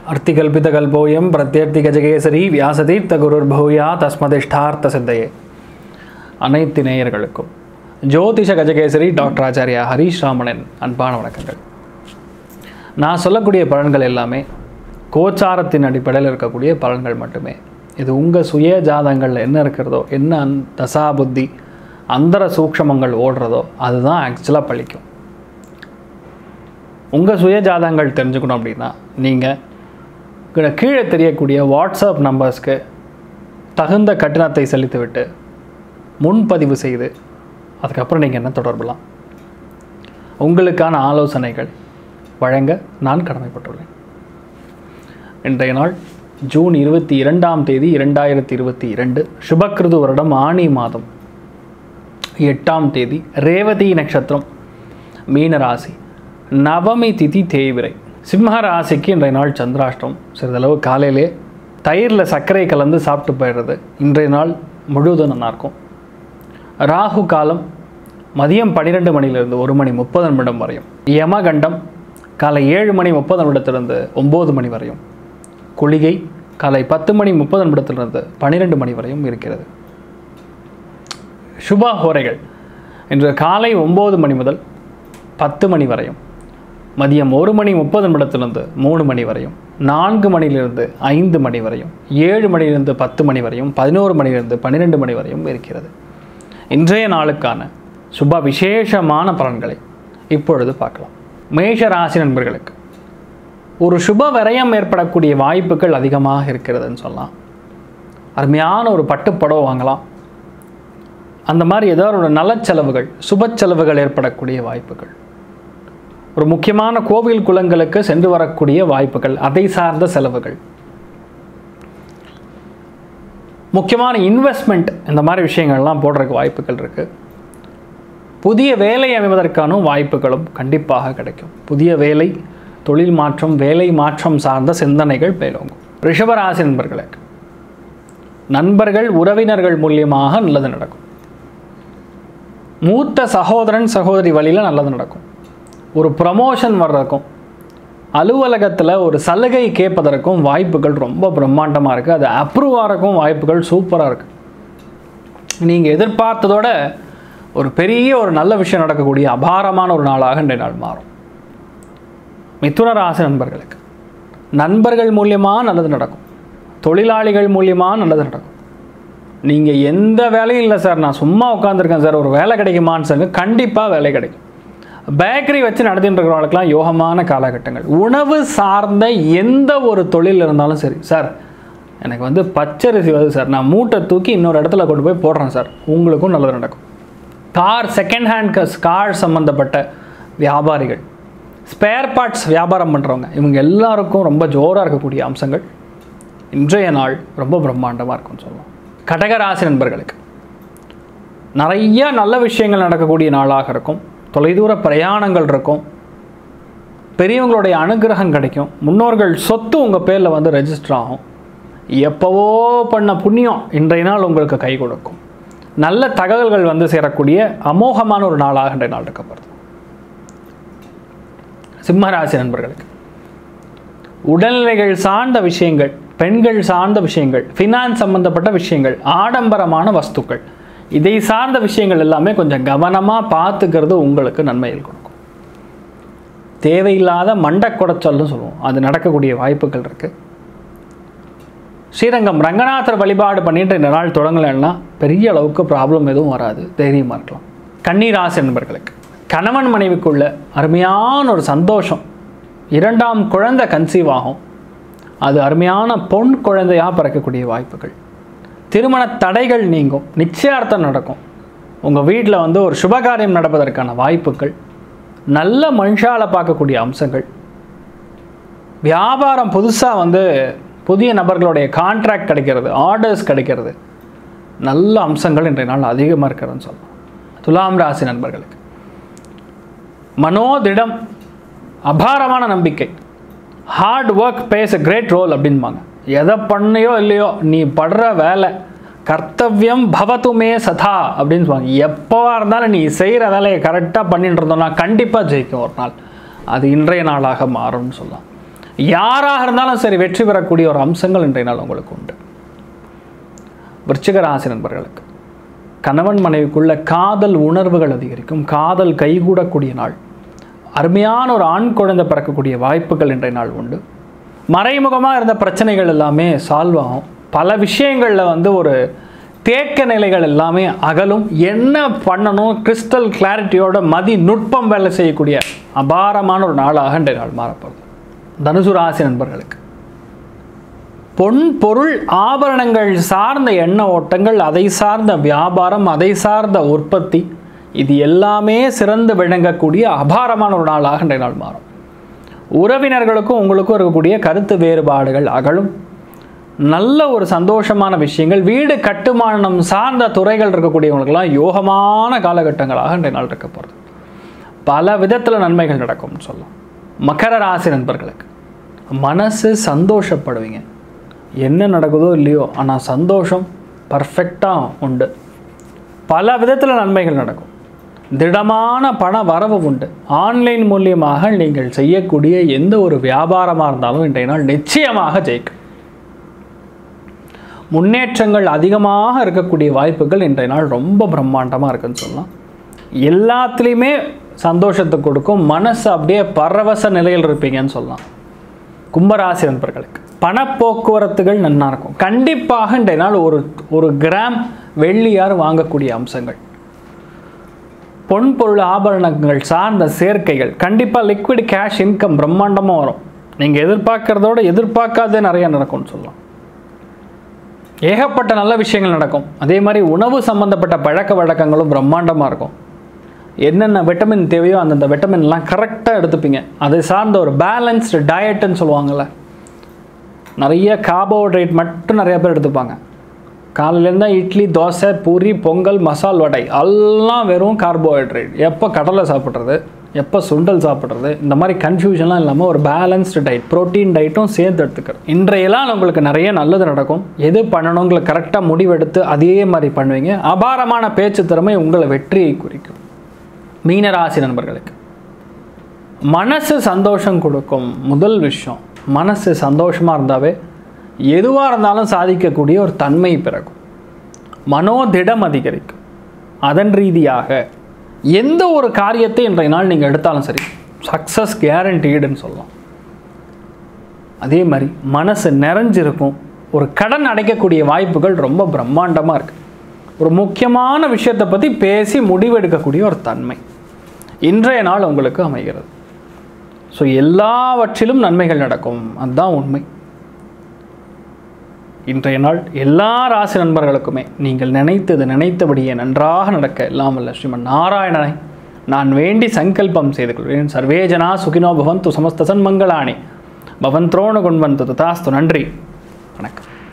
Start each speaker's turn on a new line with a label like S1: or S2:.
S1: அர்த்திகல்பிதகல்போயம் பிரத்யர்த்திகஜகேசரி வியாசதீர்த்த குருர்பூயா தஸ்மதிஷ்டார்த்த சித்தையே அனைத்து நேயர்களுக்கும் ஜோதிஷ கஜகேசரி டாக்டர் ஆச்சாரியா ஹரீஷ் ராமனின் அன்பான வணக்கங்கள் நான் சொல்லக்கூடிய பலன்கள் எல்லாமே கோச்சாரத்தின் அடிப்படையில் இருக்கக்கூடிய பலன்கள் மட்டுமே இது உங்கள் சுய ஜாதகங்களில் என்ன இருக்கிறதோ என்ன அந் தசா புத்தி அந்தர சூக்ஷமங்கள் ஓடுறதோ அதுதான் ஆக்சுவலாக பழிக்கும் உங்கள் சுய ஜாதகங்கள் தெரிஞ்சுக்கணும் அப்படின்னா நீங்கள் கீழே தெரியக்கூடிய வாட்ஸ்அப் நம்பர்ஸ்க்கு தகுந்த கட்டணத்தை செலுத்திவிட்டு முன்பதிவு செய்து அதுக்கப்புறம் நீங்கள் என்ன தொடர்பலாம் உங்களுக்கான ஆலோசனைகள் வழங்க நான் கடமைப்பட்டுள்ளேன் இன்றைய நாள் ஜூன் இருபத்தி இரண்டாம் தேதி இரண்டாயிரத்தி இருபத்தி இரண்டு சுபக்கிருது வருடம் ஆணி மாதம் எட்டாம் தேதி ரேவதி நட்சத்திரம் மீன ராசி நவமி திதி தேய்விரை சிம்ம ராசிக்கு இன்றைய நாள் சந்திராஷ்டம் சிறிதளவு காலையிலே தயிரில் சர்க்கரை கலந்து சாப்பிட்டு போயிடுறது இன்றைய நாள் முழுவதும் நல்லாயிருக்கும் ராகு காலம் மதியம் பன்னிரெண்டு மணிலிருந்து ஒரு மணி முப்பது நிமிடம் வரையும் யமகண்டம் காலை ஏழு மணி முப்பது நிமிடத்திலிருந்து ஒம்பது மணி வரையும் குளிகை காலை பத்து மணி முப்பது நிமிடத்திலிருந்து பன்னிரெண்டு மணி வரையும் இருக்கிறது சுப ஹோரைகள் இன்று காலை ஒம்பது மணி முதல் பத்து மணி வரையும் மதியம் ஒரு மணி முப்பது நிமிடத்திலிருந்து மூணு மணி வரையும் நான்கு மணியிலிருந்து ஐந்து மணி வரையும் ஏழு மணியிலிருந்து பத்து மணி வரையும் பதினோரு மணியிலிருந்து பன்னிரெண்டு மணி வரையும் இருக்கிறது இன்றைய நாளுக்கான சுப விசேஷமான பலன்களை இப்பொழுது பார்க்கலாம் மேஷ ராசி நண்பர்களுக்கு ஒரு சுப விரயம் ஏற்படக்கூடிய வாய்ப்புகள் அதிகமாக இருக்கிறதுன்னு சொல்லலாம் அருமையான ஒரு பட்டுப்படவை வாங்கலாம் அந்த மாதிரி ஏதோ ஒரு நலச்செலவுகள் சுப செலவுகள் ஏற்படக்கூடிய வாய்ப்புகள் ஒரு முக்கியமான கோவில் குளங்களுக்கு சென்று வரக்கூடிய வாய்ப்புகள் அதை சார்ந்த செலவுகள் முக்கியமான இன்வெஸ்ட்மெண்ட் இந்த மாதிரி விஷயங்கள்லாம் போடுறதுக்கு வாய்ப்புகள் இருக்குது புதிய வேலை அமைவதற்கான வாய்ப்புகளும் கண்டிப்பாக கிடைக்கும் புதிய வேலை தொழில் மாற்றம் வேலை மாற்றம் சார்ந்த சிந்தனைகள் மேலோங்கும் ரிஷபராசி நண்பர்களுக்கு நண்பர்கள் உறவினர்கள் மூலியமாக நல்லது நடக்கும் மூத்த சகோதரன் சகோதரி வழியில் நல்லது நடக்கும் ஒரு ப்ரமோஷன் வர்றதுக்கும் அலுவலகத்தில் ஒரு சலுகை கேட்பதற்கும் வாய்ப்புகள் ரொம்ப பிரம்மாண்டமாக இருக்குது அது அப்ரூவ் ஆகிறக்கும் வாய்ப்புகள் சூப்பராக இருக்குது நீங்கள் எதிர்பார்த்ததோட ஒரு பெரிய ஒரு நல்ல விஷயம் நடக்கக்கூடிய அபாரமான ஒரு நாளாக இன்றைய நாள் மாறும் மிதுன ராசி நண்பர்களுக்கு நண்பர்கள் மூலியமாக நல்லது நடக்கும் தொழிலாளிகள் மூலியமாக நல்லது நடக்கும் நீங்கள் எந்த வேலையும் இல்லை சார் நான் சும்மா உட்காந்துருக்கேன் சார் ஒரு வேலை கிடைக்குமான்னு சொல்லுங்க கண்டிப்பாக வேலை கிடைக்கும் பேக்கரி வச்சு நடத்திட்டு இருக்கிறவங்களுக்குலாம் யோகமான காலகட்டங்கள் உணவு சார்ந்த எந்த ஒரு தொழில் இருந்தாலும் சரி சார் எனக்கு வந்து பச்சரிசி வருது சார் நான் மூட்டை தூக்கி இன்னொரு இடத்துல கொண்டு போய் போடுறேன் சார் உங்களுக்கும் நல்லது நடக்கும் கார் செகண்ட் ஹேண்ட் கார் சம்மந்தப்பட்ட வியாபாரிகள் ஸ்பேர் பார்ட்ஸ் வியாபாரம் பண்ணுறவங்க இவங்க எல்லாருக்கும் ரொம்ப ஜோராக இருக்கக்கூடிய அம்சங்கள் இன்றைய நாள் ரொம்ப பிரம்மாண்டமாக இருக்கும்னு சொல்லலாம் கடகராசி நண்பர்களுக்கு நிறைய நல்ல விஷயங்கள் நடக்கக்கூடிய நாளாக இருக்கும் தொலைதூர பிரயாணங்கள் இருக்கும் பெரியவங்களுடைய அனுகிரகம் கிடைக்கும் முன்னோர்கள் சொத்து உங்கள் பேரில் வந்து ரெஜிஸ்டர் ஆகும் எப்போவோ பண்ண புண்ணியம் இன்றைய நாள் உங்களுக்கு கை கொடுக்கும் நல்ல தகவல்கள் வந்து சேரக்கூடிய அமோகமான ஒரு நாளாக இன்றைய நாள் இருக்கப்படுது சிம்மராசி நண்பர்களுக்கு உடல்நிலைகள் சார்ந்த விஷயங்கள் பெண்கள் சார்ந்த விஷயங்கள் ஃபினான்ஸ் சம்பந்தப்பட்ட விஷயங்கள் ஆடம்பரமான வஸ்துக்கள் இதை சார்ந்த விஷயங்கள் எல்லாமே கொஞ்சம் கவனமாக பார்த்துக்கிறது உங்களுக்கு நன்மையில் கொடுக்கும் தேவையில்லாத மண்டை குடைச்சல்னு சொல்லுவோம் அது நடக்கக்கூடிய வாய்ப்புகள் இருக்குது ஸ்ரீரங்கம் ரங்கநாதர் வழிபாடு பண்ணிட்டு இந்த நாள் தொடங்கலைன்னா பெரிய அளவுக்கு ப்ராப்ளம் எதுவும் வராது தைரியமாக இருக்கலாம் கண்ணீராசி நண்பர்களுக்கு கணவன் மனைவிக்குள்ள அருமையான ஒரு சந்தோஷம் இரண்டாம் குழந்தை கன்சீவ் ஆகும் அது அருமையான பொன் குழந்தையாக பிறக்கக்கூடிய வாய்ப்புகள் திருமண தடைகள் நீங்கும் நிச்சயார்த்தம் நடக்கும் உங்கள் வீட்டில் வந்து ஒரு சுபகாரியம் நடப்பதற்கான வாய்ப்புகள் நல்ல மனுஷால பார்க்கக்கூடிய அம்சங்கள் வியாபாரம் புதுசாக வந்து புதிய நபர்களுடைய கான்ட்ராக்ட் கிடைக்கிறது ஆர்டர்ஸ் கிடைக்கிறது நல்ல அம்சங்கள் இன்றைய நாள் அதிகமாக இருக்கிறதுன்னு சொல்லலாம் துலாம் ராசி நண்பர்களுக்கு மனோதிடம் அபாரமான நம்பிக்கை hard work plays a great role அப்படின்பாங்க எதை பண்ணியோ இல்லையோ நீ படுற வேலை கர்த்தவியம் பவத்துமே சதா அப்படின்னு சொல்லுவாங்க எப்போவா இருந்தாலும் நீ செய்கிற வேலையை கரெக்டாக பண்ணிட்டு இருந்தோம்னா கண்டிப்பாக ஜெயிக்கும் ஒரு நாள் அது இன்றைய நாளாக மாறும்னு சொல்லலாம் யாராக இருந்தாலும் சரி வெற்றி பெறக்கூடிய ஒரு அம்சங்கள் இன்றைய நாள் உங்களுக்கு உண்டு விருச்சிக ராசி நண்பர்களுக்கு கணவன் மனைவிக்குள்ள காதல் உணர்வுகள் அதிகரிக்கும் காதல் கைகூடக்கூடிய நாள் அருமையான ஒரு ஆண் குழந்தை பிறக்கக்கூடிய வாய்ப்புகள் இன்றைய நாள் உண்டு மறைமுகமாக இருந்த பிரச்சனைகள் எல்லாமே சால்வ் ஆகும் பல விஷயங்களில் வந்து ஒரு தேக்க நிலைகள் எல்லாமே அகலும் என்ன பண்ணணும் கிறிஸ்டல் கிளாரிட்டியோட மதி நுட்பம் வேலை செய்யக்கூடிய அபாரமான ஒரு நாளாக இன்றைய நாள் மாறப்படுது தனுசு ராசி நண்பர்களுக்கு பொன் பொருள் ஆபரணங்கள் சார்ந்த எண்ண ஓட்டங்கள் அதை சார்ந்த வியாபாரம் அதை சார்ந்த உற்பத்தி இது எல்லாமே சிறந்து விளங்கக்கூடிய அபாரமான ஒரு நாளாக இன்றைய நாள் மாறும் உறவினர்களுக்கும் உங்களுக்கும் இருக்கக்கூடிய கருத்து வேறுபாடுகள் அகலும் நல்ல ஒரு சந்தோஷமான விஷயங்கள் வீடு கட்டுமானம் சார்ந்த துறைகள் இருக்கக்கூடியவங்களுக்கெல்லாம் யோகமான காலகட்டங்களாக இன்றைய நாள் இருக்க போகிறது பல விதத்தில் நன்மைகள் நடக்கும்னு சொல்லலாம் மகர ராசி நண்பர்களுக்கு மனசு சந்தோஷப்படுவீங்க என்ன நடக்குதோ இல்லையோ ஆனால் சந்தோஷம் பர்ஃபெக்டாக உண்டு பல விதத்தில் நன்மைகள் நடக்கும் திடமான பண வரவு உண்டு ஆன்லைன் மூலியமாக நீங்கள் செய்யக்கூடிய எந்த ஒரு வியாபாரமாக இருந்தாலும் இன்றைய நாள் நிச்சயமாக ஜெயிக்கும் முன்னேற்றங்கள் அதிகமாக இருக்கக்கூடிய வாய்ப்புகள் இன்றைய நாள் ரொம்ப பிரம்மாண்டமாக இருக்குன்னு சொல்லலாம் எல்லாத்துலேயுமே சந்தோஷத்தை கொடுக்கும் மனசு அப்படியே பரவச நிலையில் இருப்பீங்கன்னு சொல்லலாம் கும்பராசி நண்பர்களுக்கு பணப்போக்குவரத்துகள் நன்னா இருக்கும் கண்டிப்பாக இன்றைய நாள் ஒரு ஒரு கிராம் வெள்ளியார் வாங்கக்கூடிய அம்சங்கள் பொன் பொருள் ஆபரணங்கள் சார்ந்த சேர்க்கைகள் கண்டிப்பாக லிக்விட் கேஷ் இன்கம் பிரம்மாண்டமாக வரும் நீங்கள் எதிர்பார்க்கறதோட எதிர்பார்க்காதே நிறைய நடக்கும்னு சொல்லலாம் ஏகப்பட்ட நல்ல விஷயங்கள் நடக்கும் அதே மாதிரி உணவு சம்பந்தப்பட்ட பழக்க வழக்கங்களும் பிரம்மாண்டமாக இருக்கும் என்னென்ன விட்டமின் தேவையோ அந்தந்த விட்டமின்லாம் கரெக்டாக எடுத்துப்பீங்க அதை சார்ந்த ஒரு பேலன்ஸ்டு டயட்டுன்னு சொல்லுவாங்கள்ல நிறைய கார்போஹைட்ரேட் மட்டும் நிறைய பேர் எடுத்துப்பாங்க காலையிலேருந்து இட்லி தோசை பூரி பொங்கல் மசால் வடை எல்லாம் வெறும் கார்போஹைட்ரேட் எப்போ கடலை சாப்பிட்றது எப்போ சுண்டல் சாப்பிட்றது இந்த மாதிரி கன்ஃபியூஷன்லாம் இல்லாமல் ஒரு பேலன்ஸ்டு டயட் ப்ரோட்டீன் டயட்டும் சேர்த்து எடுத்துக்கிறது இன்றையெல்லாம் உங்களுக்கு நிறைய நல்லது நடக்கும் எது பண்ணணுங்களை கரெக்டாக முடிவெடுத்து அதே மாதிரி பண்ணுவீங்க அபாரமான பேச்சு திறமை உங்களை வெற்றியை குறிக்கும் மீனராசி நண்பர்களுக்கு மனசு சந்தோஷம் கொடுக்கும் முதல் விஷயம் மனசு சந்தோஷமாக இருந்தாவே எதுவாக இருந்தாலும் சாதிக்கக்கூடிய ஒரு தன்மை பிறக்கும் மனோதிடம் அதிகரிக்கும் அதன் ரீதியாக எந்த ஒரு காரியத்தை இன்றைய நாள் நீங்கள் எடுத்தாலும் சரி சக்ஸஸ் கேரண்டீடுன்னு சொல்லலாம் அதே மாதிரி மனசு நிறைஞ்சிருக்கும் ஒரு கடன் அடைக்கக்கூடிய வாய்ப்புகள் ரொம்ப பிரம்மாண்டமாக இருக்குது ஒரு முக்கியமான விஷயத்தை பற்றி பேசி முடிவெடுக்கக்கூடிய ஒரு தன்மை இன்றைய நாள் உங்களுக்கு அமைகிறது ஸோ எல்லாவற்றிலும் நன்மைகள் நடக்கும் அதுதான் உண்மை இன்றைய நாள் எல்லா ராசி நண்பர்களுக்குமே நீங்கள் நினைத்தது நினைத்தபடியே நன்றாக நடக்க எல்லாம் வல்ல ஸ்ரீமன் நாராயணனை நான் வேண்டி சங்கல்பம் செய்து கொள்வேன் சர்வேஜனா சுகினோ பவந்து சமஸ்த சன்மங்களானி பவந்த்ரோண குண்வந்து ததாஸ்து நன்றி வணக்கம்